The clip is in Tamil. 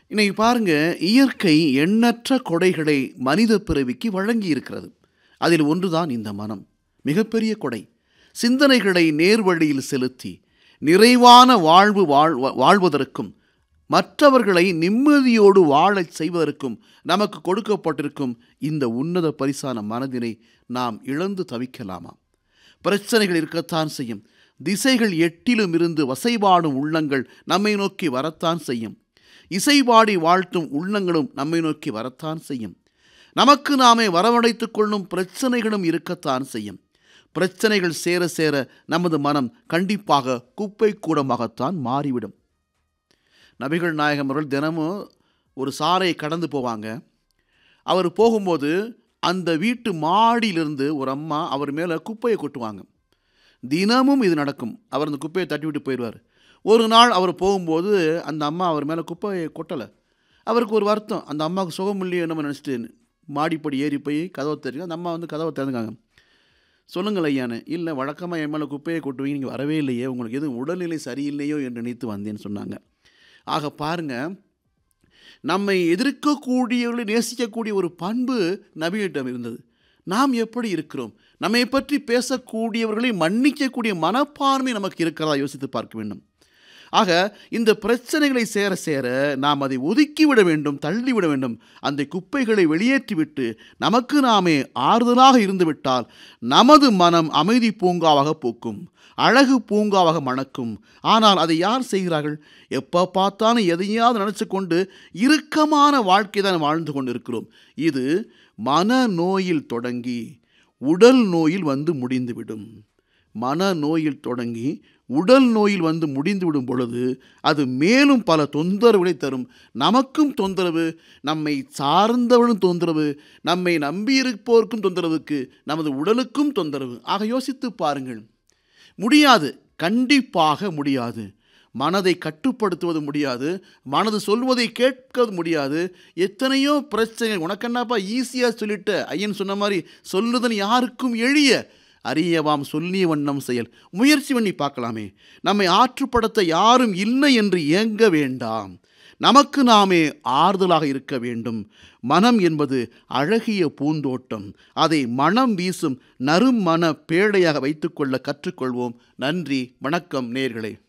இன்னைக்கு பாருங்க இயற்கை எண்ணற்ற கொடைகளை மனித பிறவிக்கு வழங்கி இருக்கிறது அதில் ஒன்றுதான் இந்த மனம் மிகப்பெரிய கொடை சிந்தனைகளை நேர்வழியில் செலுத்தி நிறைவான வாழ்வு வாழ் வாழ்வதற்கும் மற்றவர்களை நிம்மதியோடு வாழச் செய்வதற்கும் நமக்கு கொடுக்கப்பட்டிருக்கும் இந்த உன்னத பரிசான மனதினை நாம் இழந்து தவிக்கலாமா பிரச்சனைகள் இருக்கத்தான் செய்யும் திசைகள் எட்டிலும் இருந்து வசைபாடும் உள்ளங்கள் நம்மை நோக்கி வரத்தான் செய்யும் இசைபாடி வாழ்த்தும் உள்ளங்களும் நம்மை நோக்கி வரத்தான் செய்யும் நமக்கு நாமே வரவழைத்துக் கொள்ளும் பிரச்சனைகளும் இருக்கத்தான் செய்யும் பிரச்சனைகள் சேர சேர நமது மனம் கண்டிப்பாக குப்பை கூடமாகத்தான் மாறிவிடும் நபிகள் நாயகம் அவர்கள் தினமும் ஒரு சாரை கடந்து போவாங்க அவர் போகும்போது அந்த வீட்டு மாடியிலிருந்து ஒரு அம்மா அவர் மேலே குப்பையை கொட்டுவாங்க தினமும் இது நடக்கும் அவர் அந்த குப்பையை தட்டி விட்டு போயிடுவார் ஒரு நாள் அவர் போகும்போது அந்த அம்மா அவர் மேலே குப்பையை கொட்டலை அவருக்கு ஒரு வருத்தம் அந்த அம்மாவுக்கு சுகம் இல்லையோ நம்ம நினச்சிட்டு மாடிப்படி ஏறி போய் கதவை தெரியும் அந்த அம்மா வந்து கதவை திறந்துக்காங்க சொல்லுங்கள் ஐயான்னு இல்லை வழக்கமாக என் மேலே குப்பையை கொட்டுவீங்க நீங்கள் வரவே இல்லையே உங்களுக்கு எதுவும் உடல்நிலை சரியில்லையோ என்று நினைத்து வந்தேன்னு சொன்னாங்க ஆக பாருங்கள் நம்மை எதிர்க்கக்கூடியவர்களை நேசிக்கக்கூடிய ஒரு பண்பு நபியிடம் இருந்தது நாம் எப்படி இருக்கிறோம் நம்மை பற்றி பேசக்கூடியவர்களை மன்னிக்கக்கூடிய மனப்பான்மை நமக்கு இருக்கிறதா யோசித்து பார்க்க வேண்டும் ஆக இந்த பிரச்சனைகளை சேர சேர நாம் அதை ஒதுக்கிவிட வேண்டும் தள்ளிவிட வேண்டும் அந்த குப்பைகளை வெளியேற்றிவிட்டு நமக்கு நாமே ஆறுதலாக இருந்துவிட்டால் நமது மனம் அமைதி பூங்காவாக பூக்கும் அழகு பூங்காவாக மணக்கும் ஆனால் அதை யார் செய்கிறார்கள் எப்போ பார்த்தாலும் எதையாவது நினச்சி கொண்டு இறுக்கமான வாழ்க்கை தான் வாழ்ந்து கொண்டு இருக்கிறோம் இது மனநோயில் தொடங்கி உடல் நோயில் வந்து முடிந்துவிடும் மனநோயில் தொடங்கி உடல் நோயில் வந்து முடிந்துவிடும் பொழுது அது மேலும் பல தொந்தரவுகளை தரும் நமக்கும் தொந்தரவு நம்மை சார்ந்தவனும் தொந்தரவு நம்மை நம்பியிருப்போருக்கும் தொந்தரவுக்கு நமது உடலுக்கும் தொந்தரவு ஆக யோசித்து பாருங்கள் முடியாது கண்டிப்பாக முடியாது மனதை கட்டுப்படுத்துவது முடியாது மனது சொல்வதை கேட்கிறது முடியாது எத்தனையோ பிரச்சனை உனக்கென்னப்பா ஈஸியாக சொல்லிட்ட ஐயன் சொன்ன மாதிரி சொல்லுதன் யாருக்கும் எளிய அறியவாம் சொல்லிய வண்ணம் செயல் முயற்சி பண்ணி பார்க்கலாமே நம்மை ஆற்றுப்படுத்த யாரும் இல்லை என்று ஏங்க வேண்டாம் நமக்கு நாமே ஆறுதலாக இருக்க வேண்டும் மனம் என்பது அழகிய பூந்தோட்டம் அதை மனம் வீசும் நறுமண பேழையாக வைத்துக்கொள்ள கற்றுக்கொள்வோம் நன்றி வணக்கம் நேர்களே